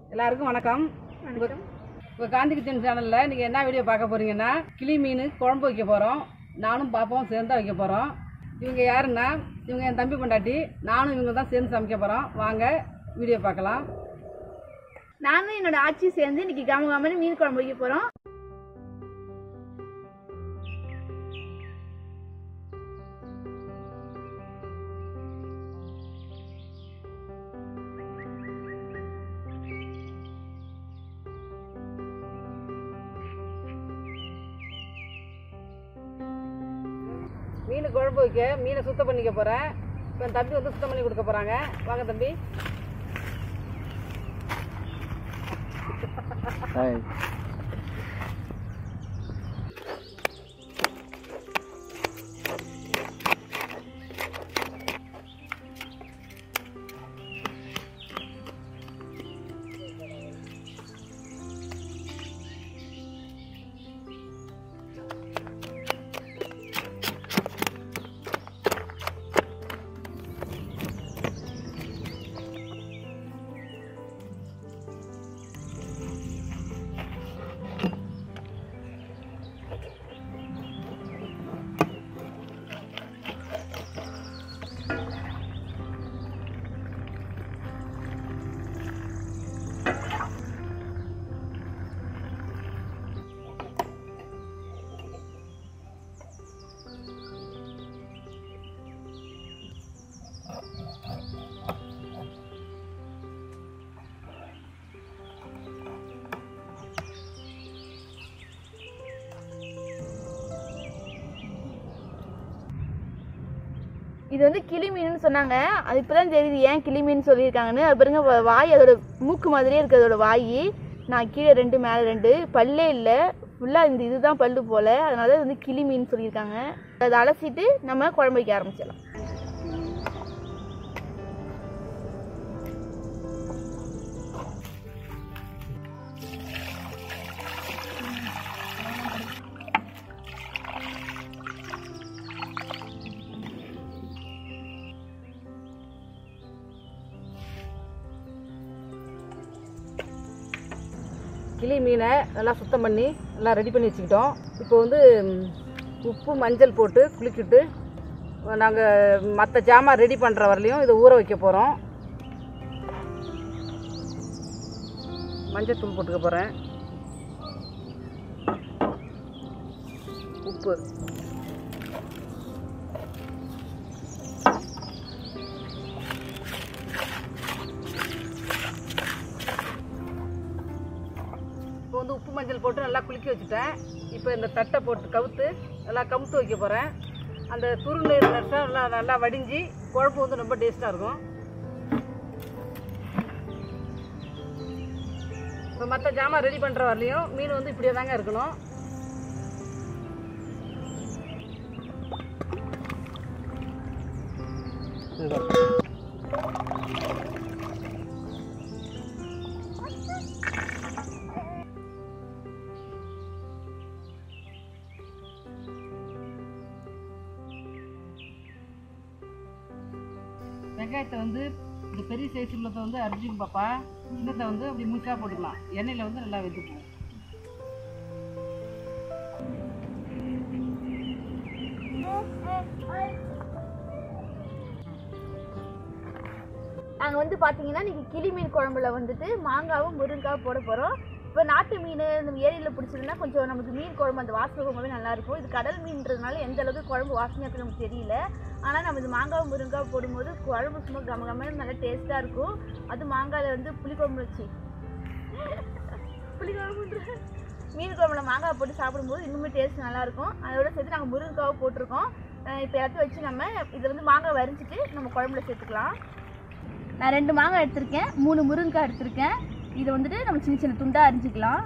எல்லாருக்கும் வணக்கம் வணக்கம் இப்போ காந்தி கிச்சன் சேனலில் நீங்கள் என்ன வீடியோ பார்க்க போறீங்கன்னா கிளி மீன் குழம்பு வைக்க போகிறோம் நானும் பாப்பாவும் சேர்ந்து தான் வைக்க போகிறோம் இவங்க யாருன்னா இவங்க என் தம்பி பொண்டாட்டி நானும் இவங்க தான் சேர்ந்து சமைக்க போகிறோம் வாங்க வீடியோ பார்க்கலாம் நானும் என்னோட ஆட்சியும் சேர்ந்து இன்னைக்கு காம காமன்னு மீன் குழம்பு வைக்க போறோம் மீன் குழம்பு வைக்க மீனை சுத்தம் பண்ணிக்க போகிறேன் இப்போ என் தம்பி வந்து சுத்தம் பண்ணி கொடுக்க போகிறாங்க வாங்க தம்பி இது வந்து கிளி மீன் சொன்னாங்க அது இப்பதான் தெரியுது ஏன் கிளி மீன் சொல்லியிருக்காங்கன்னு அது பாருங்க வ- வாய் அதோட மூக்கு மாதிரியே இருக்கு அதோட வாய் நான் கீழே ரெண்டு மேலே ரெண்டு பல்லே இல்லை ஃபுல்லாக இந்த இதுதான் பல்லு போல அதனால இது வந்து கிளி மீன் சொல்லியிருக்காங்க அதை அலசிட்டு நம்ம குழம்பு வைக்க ஆரம்பிச்சிடலாம் கிளி மீனை நல்லா சுத்தம் பண்ணி நல்லா ரெடி பண்ணி வச்சுக்கிட்டோம் இப்போ வந்து ம், உப்பு மஞ்சள் போட்டு குளிக்கிட்டு நாங்கள் மற்ற ஜாமான் ரெடி பண்ணுற வரலையும் இதை ஊற வைக்க போகிறோம் மஞ்சள் தூள் போட்டுக்க போகிறேன் உப்பு இப்போ வந்து உப்பு மஞ்சள் போட்டு நல்லா குளிக்க வச்சுட்டேன் இப்போ இந்த தட்டை போட்டு கவுத்து நல்லா கவுத்து வைக்க போகிறேன் அந்த துருநீர் நெரிசா நல்லா நல்லா வடிஞ்சு குழம்பு வந்து ரொம்ப டேஸ்ட்டாக இருக்கும் இப்போ மற்ற ஜாமான் ரெடி பண்ணுற வரலையும் மீன் வந்து இப்படியே தாங்க இருக்கணும் வெங்காயத்தை வந்து இந்த பெரிய சைஸ் உள்ளதை வந்து அரிஞ்சுக்கும் பாப்பா சின்னத்தை வந்து அப்படி முழுசாக போட்டுக்கலாம் எண்ணெயில் வந்து நல்லா வெந்துக்கும் நாங்கள் வந்து பார்த்தீங்கன்னா இன்னைக்கு கிளி மீன் குழம்புல வந்துட்டு மாங்காவும் முருங்காவும் போட போகிறோம் இப்போ நாட்டு மீன் இந்த ஏரியில் பிடிச்சதுன்னா கொஞ்சம் நமக்கு மீன் குழம்பு அந்த வாசனை ரொம்பவே நல்லா இருக்கும் இது கடல் மீன்றதுனால எந்த அளவுக்கு குழம்பு வாசனையாக இருக்கு நமக்கு தெரியல ஆனால் நம்ம இது மாங்காவும் முருங்காவும் போடும்போது குழம்பு சும்மா கம கமன்னு நல்லா டேஸ்ட்டாக இருக்கும் அது மாங்காயில் வந்து புளிக்குழம்பு வச்சு புளிக்குழம்புன்ற மீன் குழம்புல மாங்காய் போட்டு சாப்பிடும்போது இன்னுமே டேஸ்ட் நல்லா இருக்கும் அதோட சேர்த்து நாங்கள் முருங்காவை போட்டிருக்கோம் இப்போ எல்லாத்தையும் வச்சு நம்ம இதில் வந்து மாங்காய் வரைஞ்சிட்டு நம்ம குழம்புல சேர்த்துக்கலாம் நான் ரெண்டு மாங்காய் எடுத்திருக்கேன் மூணு முருங்கைக்காய் எடுத்திருக்கேன் இதை வந்துட்டு நம்ம சின்ன சின்ன துண்டாக அரிஞ்சிக்கலாம்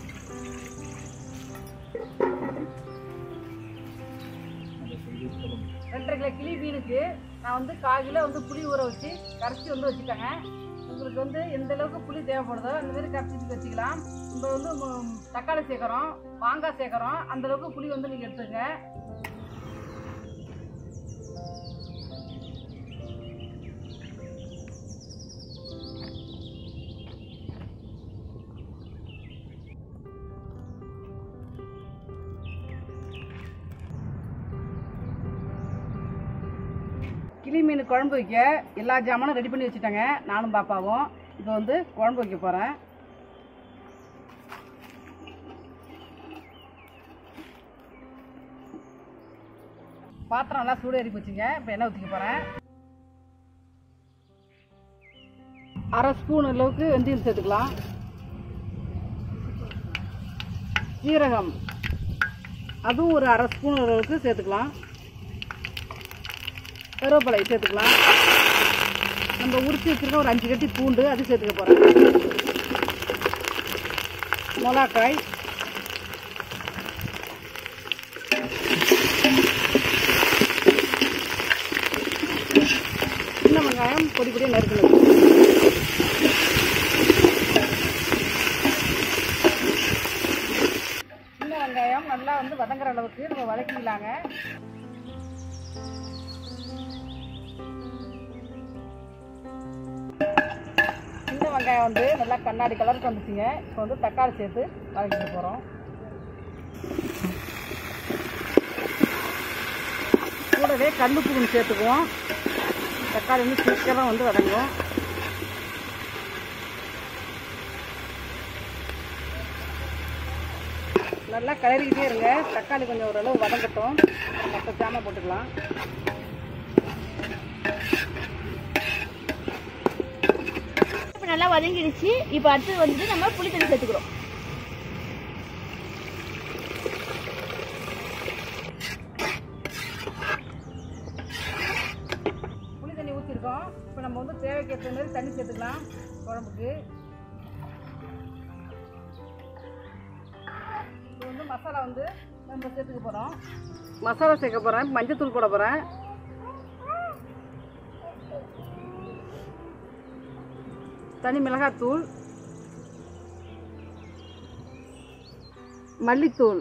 ரெண்டரை கிலோ கிளி மீனுக்கு நான் வந்து கால் கிலோ வந்து புளி ஊற வச்சு கரைச்சி வந்து வச்சுட்டேங்க உங்களுக்கு வந்து எந்த அளவுக்கு புளி தேவைப்படுதோ அந்த மாதிரி கரைச்சி வச்சுக்கலாம் இப்போ வந்து மு- தக்காளி சேர்க்குறோம் மாங்காய் சேர்க்குறோம் அந்த அளவுக்கு புளி வந்து நீங்கள் எடுத்துக்கங்க கிளி மீன் குழம்பு வைக்க எல்லா ஜாமானும் ரெடி பண்ணி வச்சுட்டாங்க நானும் பாப்பாவும் இப்போ வந்து குழம்பு வைக்க போகிறேன் பாத்திரம் நல்லா சூடு ஏறி போச்சுங்க இப்போ எண்ணெய் ஊற்றிக்க போகிறேன் அரை ஸ்பூன் அளவுக்கு வெந்தயம் சேர்த்துக்கலாம் சீரகம் அதுவும் ஒரு அரை ஸ்பூன் அளவுக்கு சேர்த்துக்கலாம் கருவேப்பிலை சேர்த்துக்கலாம் நம்ம உரிச்சு வச்சிருக்க ஒரு அஞ்சு கட்டி பூண்டு அது சேர்த்துக்க போகிறேன் மிளகாய் சின்ன வெங்காயம் பொடி பொடியாக நறுக்கணும் சின்ன வெங்காயம் நல்லா வந்து வதங்குற அளவுக்கு நம்ம வதக்கிக்கலாங்க சின்ன வெங்காயம் வந்து நல்லா கண்ணாடி கலருக்கு வந்துச்சுங்க இப்போ வந்து தக்காளி சேர்த்து வதக்கிட்டு போகிறோம் கூடவே கல்லுப்பு கொஞ்சம் சேர்த்துக்குவோம் தக்காளி வந்து சீக்கிரம் வந்து வதங்கும் நல்லா கிளறிக்கிட்டே இருங்க தக்காளி கொஞ்சம் ஓரளவு வதங்கட்டும் மற்ற ஜாமான் போட்டுக்கலாம் இப்போ நல்லா வதங்கிடுச்சு இப்போ அடுத்து வந்துட்டு நம்ம புளி தண்ணி சேர்த்துக்கிறோம் புளி தண்ணி ஊற்றிருக்கோம் இப்போ நம்ம வந்து தேவைக்கு ஏற்ற மாதிரி தண்ணி சேர்த்துக்கலாம் குழம்புக்கு இப்போ வந்து மசாலா வந்து நம்ம சேர்த்துக்க போகிறோம் மசாலா சேர்க்க போகிறேன் மஞ்சத்தூள் போட போகிறேன் தனி மிளகாத்தூள் மல்லித்தூள்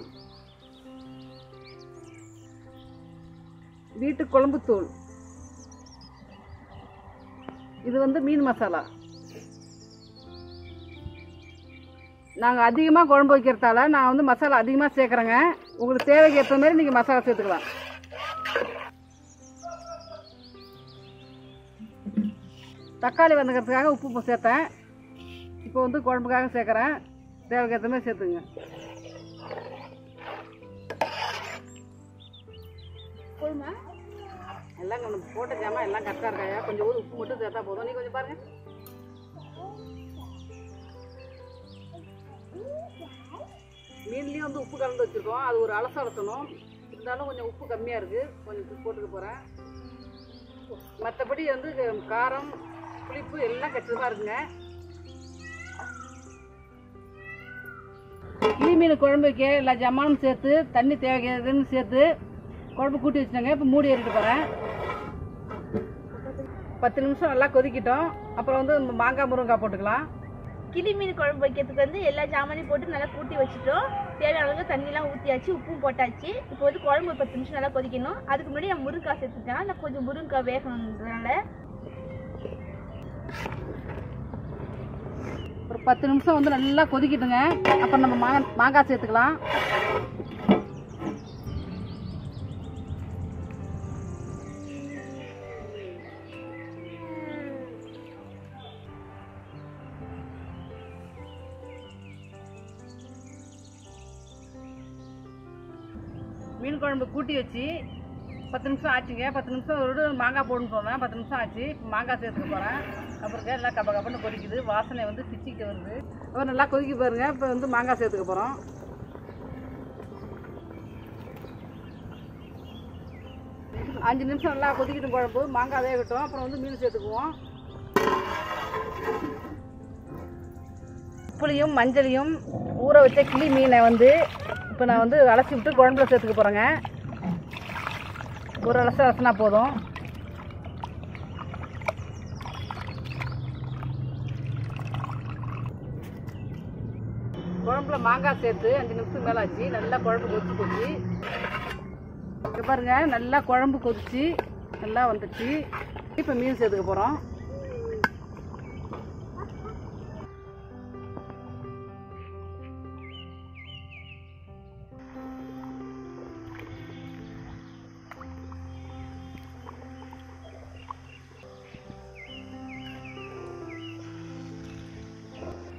வீட்டு குழம்புத்தூள் இது வந்து மீன் மசாலா நாங்கள் அதிகமாக குழம்பு வைக்கிறதால நான் வந்து மசாலா அதிகமாக சேர்க்குறேங்க உங்களுக்கு தேவைக்கு ஏற்ற மாதிரி நீங்கள் மசாலா சேர்த்துக்கலாம் தக்காளி வதங்கிறதுக்காக உப்பு இப்போ சேர்த்தேன் இப்போ வந்து குழம்புக்காக சேர்க்குறேன் தேவைக்கு ஏற்ற மாதிரி சேர்த்துங்க போதுமா எல்லாம் கொஞ்சம் போட்ட ஜாமான் எல்லாம் கரெக்டாக இருக்காயா கொஞ்சம் ஊது உப்பு மட்டும் சேர்த்தா போதும் நீ கொஞ்சம் பாருங்க மீன்லேயும் வந்து உப்பு கலந்து வச்சுருக்கோம் அது ஒரு அலச அலசணும் இருந்தாலும் கொஞ்சம் உப்பு கம்மியாக இருக்குது கொஞ்சம் உப்பு போட்டுக்க போகிறேன் மற்றபடி வந்து காரம் புளிப்பு எல்லாம் கச்சிதமாக இருக்குங்க கிளி மீன் குழம்பு வைக்க எல்லா ஜமானும் சேர்த்து தண்ணி தேவைக்கிறதுன்னு சேர்த்து குழம்பு கூட்டி வச்சுட்டாங்க இப்போ மூடி ஏறிட்டு போகிறேன் பத்து நிமிஷம் நல்லா கொதிக்கிட்டோம் அப்புறம் வந்து நம்ம மாங்காய் முருங்கைக்காய் போட்டுக்கலாம் கிளி மீன் குழம்பு வைக்கிறதுக்கு வந்து எல்லா ஜாமானையும் போட்டு நல்லா கூட்டி வச்சுட்டோம் தேவையான அளவுக்கு தண்ணிலாம் ஊற்றியாச்சு உப்பும் போட்டாச்சு இப்போ வந்து குழம்பு ஒரு பத்து நிமிஷம் நல்லா கொதிக்கணும் அதுக்கு முன்னாடி நான் முருங்கைக்காய் சேர்த்துட்டேன் நான் கொஞ்சம் முருங்கைக்காய் வேகணுன்றதுனால ஒரு பத்து நிமிஷம் வந்து நல்லா கொதிக்கிட்டுங்க அப்புறம் நம்ம மாங்காய் மாங்காய் சேர்த்துக்கலாம் மீன் குழம்பு கூட்டி வச்சு பத்து நிமிஷம் ஆச்சுங்க பத்து நிமிஷம் ஒரு மாங்காய் போடணும் போவேன் பத்து நிமிஷம் ஆச்சு இப்போ மாங்காய் சேர்த்துக்க போகிறேன் அப்புறம் எல்லாம் கப்ப கப்பன்னு கொதிக்குது வாசனை வந்து பிச்சிக்க வருது அப்புறம் நல்லா கொதிக்க பாருங்க இப்போ வந்து மாங்காய் சேர்த்துக்க போகிறோம் அஞ்சு நிமிஷம் நல்லா கொதிக்கிட்டு குழம்பு மாங்காய் வேகட்டும் அப்புறம் வந்து மீன் சேர்த்துக்குவோம் புளியும் மஞ்சளையும் ஊற வச்ச கிளி மீனை வந்து இப்போ நான் வந்து அலசி விட்டு குழம்புல சேர்த்துக்க போகிறேங்க ஒரு அலச அலசினா போதும் குழம்புல மாங்காய் சேர்த்து அஞ்சு நிமிஷம் மேலே ஆச்சு நல்லா குழம்பு கொதிச்சு போச்சு இங்கே பாருங்க நல்லா குழம்பு கொதிச்சு நல்லா வந்துச்சு இப்போ மீன் சேர்த்துக்க போகிறோம்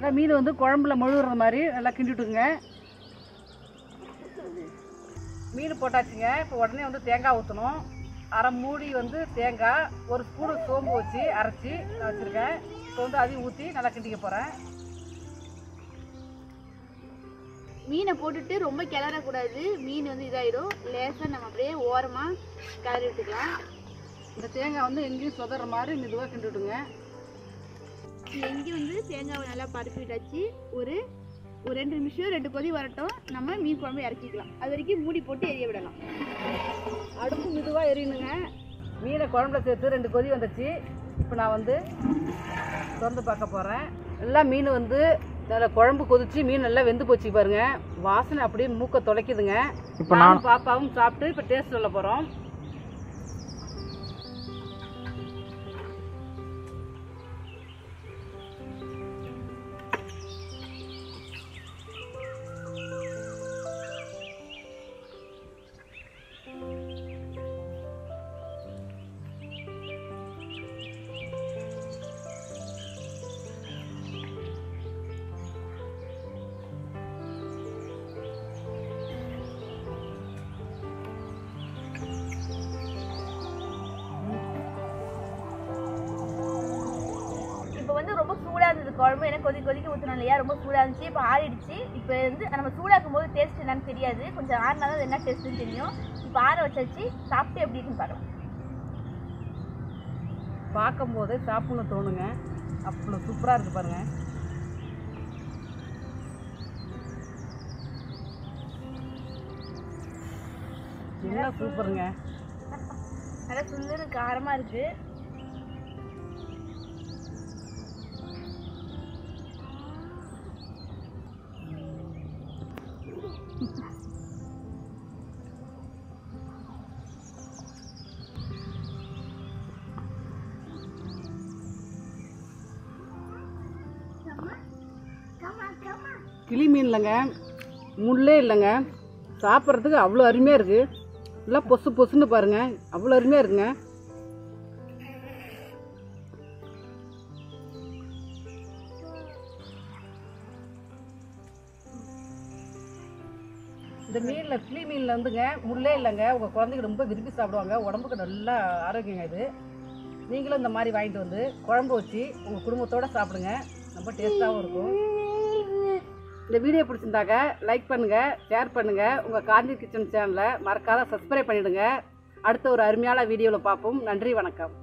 நல்லா மீன் வந்து குழம்புல முழுகிற மாதிரி நல்லா கிண்டி விட்டுக்குங்க மீன் போட்டாச்சுங்க இப்போ உடனே வந்து தேங்காய் ஊற்றணும் அரை மூடி வந்து தேங்காய் ஒரு ஸ்பூனு சோம்பு வச்சு அரைச்சி நான் வச்சுருக்கேன் இப்போ வந்து அதையும் ஊற்றி நல்லா கிண்டிக்க போகிறேன் மீனை போட்டுட்டு ரொம்ப கிளறக்கூடாது மீன் வந்து இதாயிடும் லேசாக நம்ம அப்படியே ஓரமாக கிளறி விட்டுக்கலாம் இந்த தேங்காய் வந்து எங்கேயும் சொதற மாதிரி மெதுவாக கிண்டி விட்டுங்க எங்கேயும் வந்து தேங்காவை நல்லா பருப்பி விட்டாச்சு ஒரு ஒரு ரெண்டு நிமிஷம் ரெண்டு கொதி வரட்டும் நம்ம மீன் குழம்பு இறக்கிக்கலாம் அது வரைக்கும் மூடி போட்டு எரிய விடலாம் அடுப்பு மெதுவாக எரியணுங்க மீனை குழம்புல சேர்த்து ரெண்டு கொதி வந்துச்சு இப்போ நான் வந்து திறந்து பார்க்க போகிறேன் எல்லாம் மீன் வந்து நல்லா குழம்பு கொதிச்சு மீன் நல்லா வெந்து போச்சு பாருங்க வாசனை அப்படியே மூக்க தொலைக்குதுங்க இப்போ நானும் பாப்பாவும் சாப்பிட்டு இப்போ டேஸ்ட் சொல்ல போகிறோம் இப்போ வந்து ரொம்ப சூடாக இருந்தது குழம்பு ஏன்னா கொதி கொதிக்க ஊற்றணும் இல்லையா ரொம்ப சூடாக இருந்துச்சு இப்போ ஆறிடுச்சு இப்போ வந்து நம்ம சூடாக்கும் போது டேஸ்ட் என்னன்னு தெரியாது கொஞ்சம் ஆறினா தான் அது என்ன டேஸ்ட்டுன்னு தெரியும் இப்போ ஆற வச்சாச்சு சாப்பிட்டு எப்படி இருக்குன்னு பார்க்கலாம் பார்க்கும்போதே சாப்பிடணும் தோணுங்க அவ்வளோ சூப்பராக இருக்குது பாருங்க என்ன சூப்பருங்க நல்லா சுல்லுன்னு காரமாக இருக்குது கிளி மீன் இல்லைங்க முள்ளே இல்லைங்க சாப்பிட்றதுக்கு அவ்வளோ அருமையாக இருக்குது எல்லாம் பொசு பொசுன்னு பாருங்க அவ்வளோ அருமையாக இருக்குங்க இந்த மீனில் கிளி மீனில் வந்துங்க முள்ளே இல்லைங்க உங்கள் குழந்தைங்க ரொம்ப விரும்பி சாப்பிடுவாங்க உடம்புக்கு நல்ல ஆரோக்கியங்க இது நீங்களும் இந்த மாதிரி வாங்கிட்டு வந்து குழம்பு வச்சு உங்கள் குடும்பத்தோட சாப்பிடுங்க ரொம்ப டேஸ்ட்டாகவும் இருக்கும் இந்த வீடியோ பிடிச்சிருந்தாக்க லைக் பண்ணுங்கள் ஷேர் பண்ணுங்கள் உங்கள் காந்தி கிச்சன் சேனலை மறக்காத சப்ஸ்கிரைப் பண்ணிவிடுங்க அடுத்த ஒரு அருமையான வீடியோவில் பார்ப்போம் நன்றி வணக்கம்